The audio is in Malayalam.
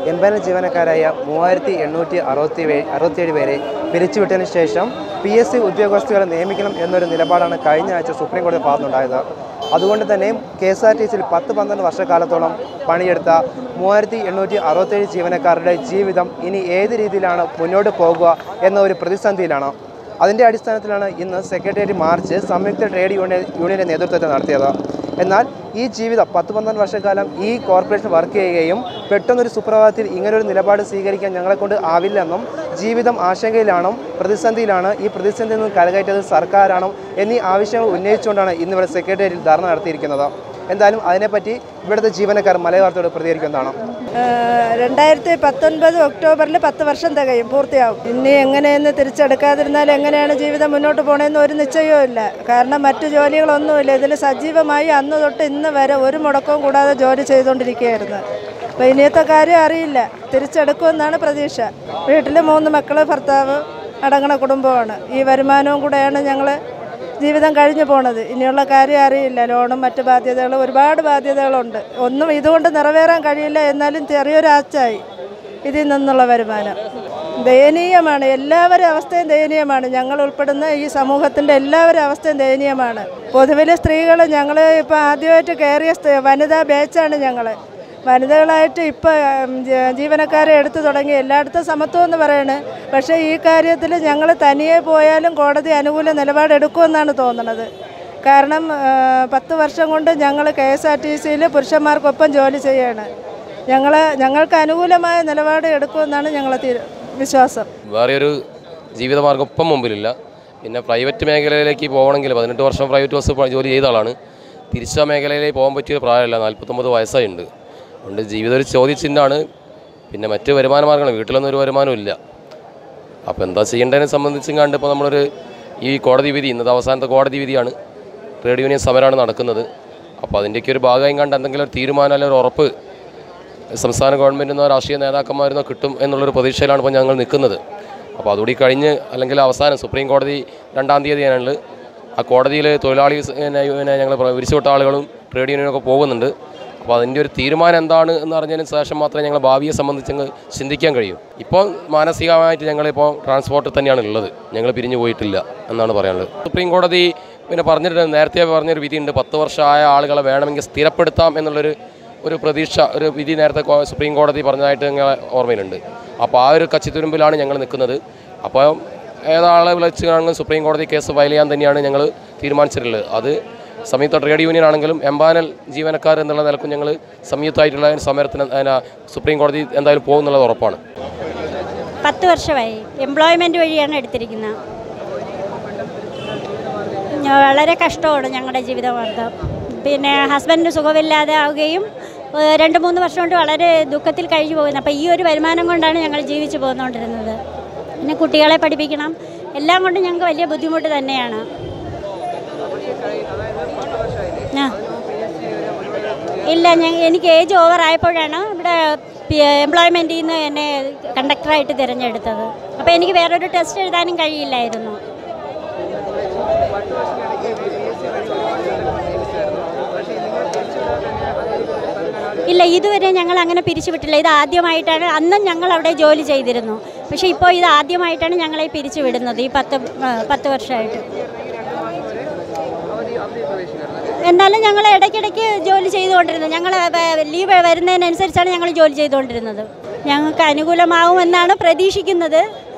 എൺപതിന ജീവനക്കാരായ മൂവായിരത്തി എണ്ണൂറ്റി അറുപത്തി അറുപത്തിയേഴ് പേരെ പിരിച്ചുവിട്ടതിന് ശേഷം പി എസ് സി ഉദ്യോഗസ്ഥരെ നിയമിക്കണം എന്നൊരു നിലപാടാണ് കഴിഞ്ഞ ആഴ്ച സുപ്രീം കോടതി ഭാഗത്തുണ്ടായത് അതുകൊണ്ട് തന്നെ കെ എസ് ആർ ടി സിയിൽ പത്ത് പന്ത്രണ്ട് വർഷക്കാലത്തോളം പണിയെടുത്ത മൂവായിരത്തി എണ്ണൂറ്റി അറുപത്തേഴ് ജീവനക്കാരുടെ ജീവിതം ഇനി ഏത് രീതിയിലാണ് മുന്നോട്ട് പോകുക എന്ന ഒരു പ്രതിസന്ധിയിലാണ് അതിൻ്റെ അടിസ്ഥാനത്തിലാണ് ഇന്ന് സെക്രട്ടേറിയറ്റ് മാർച്ച് സംയുക്ത ട്രേഡ് യൂണിയൻ യൂണിയൻ്റെ നേതൃത്വത്തിൽ നടത്തിയത് എന്നാൽ ഈ ജീവിതം പത്ത് പന്ത്രണ്ട് വർഷക്കാലം ഈ കോർപ്പറേഷൻ വർക്ക് ചെയ്യുകയും പെട്ടെന്നൊരു സുപ്രഭാതത്തിൽ ഇങ്ങനൊരു നിലപാട് സ്വീകരിക്കാൻ ഞങ്ങളെ കൊണ്ട് ആവില്ലെന്നും ജീവിതം ആശങ്കയിലാണോ പ്രതിസന്ധിയിലാണ് ഈ പ്രതിസന്ധിയിൽ നിന്ന് കരകയറ്റത് സർക്കാരാണോ എന്നീ ആവശ്യങ്ങൾ ഉന്നയിച്ചുകൊണ്ടാണ് ഇന്നിവിടെ സെക്രട്ടേറിയറ്റിൽ ധർണ നടത്തിയിരിക്കുന്നത് എന്തായാലും അതിനെപ്പറ്റി ഇവിടുത്തെ ജീവനക്കാർ മലയാളത്തോട് പ്രതികരിക്കുന്നതാണ് രണ്ടായിരത്തി പത്തൊൻപത് ഒക്ടോബറിൽ പത്ത് വർഷം തികയും പൂർത്തിയാവും ഇനി എങ്ങനെയെന്ന് തിരിച്ചെടുക്കാതിരുന്നാൽ എങ്ങനെയാണ് ജീവിതം മുന്നോട്ട് പോകണമെന്ന് ഒരു നിശ്ചയവും ഇല്ല കാരണം മറ്റു ജോലികളൊന്നുമില്ല ഇതിൽ സജീവമായി അന്ന് തൊട്ട് ഇന്ന് വരെ ഒരു മുടക്കവും കൂടാതെ ജോലി ചെയ്തുകൊണ്ടിരിക്കുകയായിരുന്നു അപ്പോൾ ഇനിയത്തെ കാര്യം അറിയില്ല തിരിച്ചെടുക്കുമെന്നാണ് പ്രതീക്ഷ വീട്ടിൽ മൂന്ന് മക്കൾ ഭർത്താവ് അടങ്ങണ കുടുംബമാണ് ഈ വരുമാനവും കൂടെയാണ് ഞങ്ങൾ ജീവിതം കഴിഞ്ഞു പോണത് ഇനിയുള്ള കാര്യം അറിയില്ല ലോണും മറ്റ് ബാധ്യതകളും ഒരുപാട് ബാധ്യതകളുണ്ട് ഒന്നും ഇതുകൊണ്ട് നിറവേറാൻ കഴിയില്ല എന്നാലും ചെറിയൊരു ആച്ചായി ഇതിൽ നിന്നുള്ള വരുമാനം ദയനീയമാണ് എല്ലാവരുടെ അവസ്ഥയും ദയനീയമാണ് ഞങ്ങൾ ഉൾപ്പെടുന്ന ഈ സമൂഹത്തിൻ്റെ എല്ലാവരുടെ അവസ്ഥയും ദയനീയമാണ് പൊതുവിൽ സ്ത്രീകൾ ഞങ്ങൾ ഇപ്പോൾ ആദ്യമായിട്ട് കയറിയ സ്ത്രീ വനിതാ ബാച്ചാണ് ഞങ്ങൾ വനിതകളായിട്ട് ഇപ്പോൾ ജീവനക്കാരെ എടുത്തു തുടങ്ങി എല്ലായിടത്തും സമത്വം എന്ന് പറയണേ പക്ഷേ ഈ കാര്യത്തിൽ ഞങ്ങൾ തനിയെ പോയാലും കോടതി അനുകൂല നിലപാടെടുക്കുമെന്നാണ് തോന്നുന്നത് കാരണം ആ, പത്ത് വർഷം കൊണ്ട് ഞങ്ങൾ കെ എസ് ആർ ടി സിയിൽ പുരുഷന്മാർക്കൊപ്പം ജോലി ചെയ്യാണ് ഞങ്ങൾ ഞങ്ങൾക്ക് അനുകൂലമായ നിലപാട് എടുക്കുമെന്നാണ് ഞങ്ങളെ തീരു- വിശ്വാസം വേറെ ഒരു ജീവിതമാർഗ്ഗം ഇപ്പം മുമ്പിലില്ല പിന്നെ പ്രൈവറ്റ് മേഖലയിലേക്ക് പോകണമെങ്കിൽ പതിനെട്ട് വർഷം പ്രൈവറ്റ് ബസ് പ- ജോലി ചെയ്ത ആളാണ് തിരിച്ച മേഖലയിലേക്ക് പോകാൻ പറ്റിയ പ്രായമല്ല നാൽപ്പത്തൊമ്പത് വയസ്സായിട്ടുണ്ട് അതുകൊണ്ട് ജീവിതം ഒരു ചോദ്യചിഹ്നമാണ് പിന്നെ മറ്റ് വരുമാന മാർഗ്ഗങ്ങൾ വീട്ടിലൊന്നും ഒരു വരുമാനവും ഇല്ല അപ്പോൾ എന്താ ചെയ്യേണ്ടതിനെ സംബന്ധിച്ചും കണ്ട് ഇപ്പോൾ നമ്മളൊരു ഈ കോടതി വിധി ഇന്നത്തെ അവസാനത്തെ കോടതി വിധിയാണ് ട്രേഡ് യൂണിയൻ സമരമാണ് നടക്കുന്നത് അപ്പോൾ അതിൻ്റെയൊക്കെ ഒരു ഭാഗമായി കണ്ട് എന്തെങ്കിലും ഒരു തീരുമാനം അല്ലെങ്കിൽ ഒരു ഉറപ്പ് സംസ്ഥാന ഗവൺമെൻറ്റിൽ നിന്നോ രാഷ്ട്രീയ നേതാക്കന്മാരിൽ നിന്നോ കിട്ടും എന്നുള്ളൊരു പ്രതീക്ഷയിലാണ് ഇപ്പോൾ ഞങ്ങൾ നിൽക്കുന്നത് അപ്പോൾ അതുകൂടി കഴിഞ്ഞ് അല്ലെങ്കിൽ അവസാനം സുപ്രീം കോടതി രണ്ടാം തീയതിയാണുള്ളത് ആ കോടതിയിൽ തൊഴിലാളി സ് പിന്നെ പിന്നെ ഞങ്ങൾ വിരിച്ചുവിട്ട ആളുകളും ട്രേഡ് യൂണിയനൊക്കെ പോകുന്നുണ്ട് അപ്പോൾ അതിൻ്റെ ഒരു തീരുമാനം എന്താണ് എന്ന് അറിഞ്ഞതിന് ശേഷം മാത്രമേ ഞങ്ങൾ ഭാവിയെ സംബന്ധിച്ച് ഞങ്ങൾ ചിന്തിക്കാൻ കഴിയൂ ഇപ്പോൾ മാനസികമായിട്ട് ഞങ്ങളിപ്പോൾ ട്രാൻസ്പോർട്ടിൽ തന്നെയാണ് ഉള്ളത് ഞങ്ങൾ പിരിഞ്ഞു പോയിട്ടില്ല എന്നാണ് പറയാനുള്ളത് സുപ്രീം കോടതി പിന്നെ പറഞ്ഞിട്ട് നേരത്തെ പറഞ്ഞൊരു വിധിയുണ്ട് പത്ത് വർഷമായ ആളുകളെ വേണമെങ്കിൽ സ്ഥിരപ്പെടുത്താം എന്നുള്ളൊരു ഒരു പ്രതീക്ഷ ഒരു വിധി നേരത്തെ കോ- സുപ്രീം കോടതി പറഞ്ഞതായിട്ട് ഞങ്ങളെ ഓർമ്മയിലുണ്ട് അപ്പോൾ ആ ഒരു കച്ചിത്തുരുമ്പിലാണ് ഞങ്ങൾ നിൽക്കുന്നത് അപ്പോൾ ഏതാളെ വിളിച്ച് ആണെങ്കിലും സുപ്രീം കോടതി കേസ് ഫയൽ ചെയ്യാൻ തന്നെയാണ് ഞങ്ങൾ തീരുമാനിച്ചിട്ടുള്ളത് അത് സംയുക്ത ട്രേഡ് യൂണിയൻ ആണെങ്കിലും എംപാനൽ ജീവനക്കാർ എന്നുള്ള നിലക്കും ഞങ്ങൾ സംയുക്തമായിട്ടുള്ള സമരത്തിന് അതിന് സുപ്രീം കോടതി എന്തായാലും പോകുന്നുള്ളത് ഉറപ്പാണ് പത്ത് വർഷമായി എംപ്ലോയ്മെൻറ്റ് വഴിയാണ് എടുത്തിരിക്കുന്നത് ഞ- വളരെ കഷ്ടമാണ് ഞങ്ങളുടെ ജീവിതമാർഗം പിന്നെ ഹസ്ബൻഡിന് സുഖമില്ലാതെ ആവുകയും ഏഹ്, രണ്ട് മൂന്ന് വർഷം കൊണ്ട് വളരെ ദുഃഖത്തിൽ കഴിഞ്ഞു പോകുന്നത് അപ്പോൾ ഈ ഒരു വരുമാനം കൊണ്ടാണ് ഞങ്ങൾ ജീവിച്ചു പോന്നുകൊണ്ടിരുന്നത് പിന്നെ കുട്ടികളെ പഠിപ്പിക്കണം എല്ലാം കൊണ്ടും ഞങ്ങൾക്ക് വലിയ ബുദ്ധിമുട്ട് തന്നെയാണ് ആ ഇല്ല ഞാൻ എനിക്ക് ഏജ് ഓവർ ആയപ്പോഴാണ് ഇവിടെ എംപ്ലോയ്മെൻറ്റിൽ നിന്ന് എന്നെ കണ്ടക്ടറായിട്ട് തിരഞ്ഞെടുത്തത് അപ്പോൾ എനിക്ക് വേറൊരു ടെസ്റ്റ് എഴുതാനും കഴിയില്ലായിരുന്നു ഇല്ല ഇതുവരെ ഞങ്ങൾ അങ്ങനെ പിരിച്ചുവിട്ടില്ല ഇത് ആദ്യമായിട്ടാണ് അന്നും ഞങ്ങൾ അവിടെ ജോലി ചെയ്തിരുന്നു പക്ഷേ ഇപ്പോൾ ഇത് ആദ്യമായിട്ടാണ് ഞങ്ങളെ പിരിച്ചു വിടുന്നത് ഈ പത്ത് ആ, പത്ത് വർഷമായിട്ട് എന്നാലും ഞങ്ങൾ ഇടയ്ക്കിടയ്ക്ക് ജോലി ചെയ്തുകൊണ്ടിരുന്നത് ഞങ്ങൾ ലീവ് വരുന്നതിനനുസരിച്ചാണ് ഞങ്ങൾ ജോലി ചെയ്തുകൊണ്ടിരുന്നത് ഞങ്ങൾക്ക് അനുകൂലമാവുമെന്നാണ് പ്രതീക്ഷിക്കുന്നത്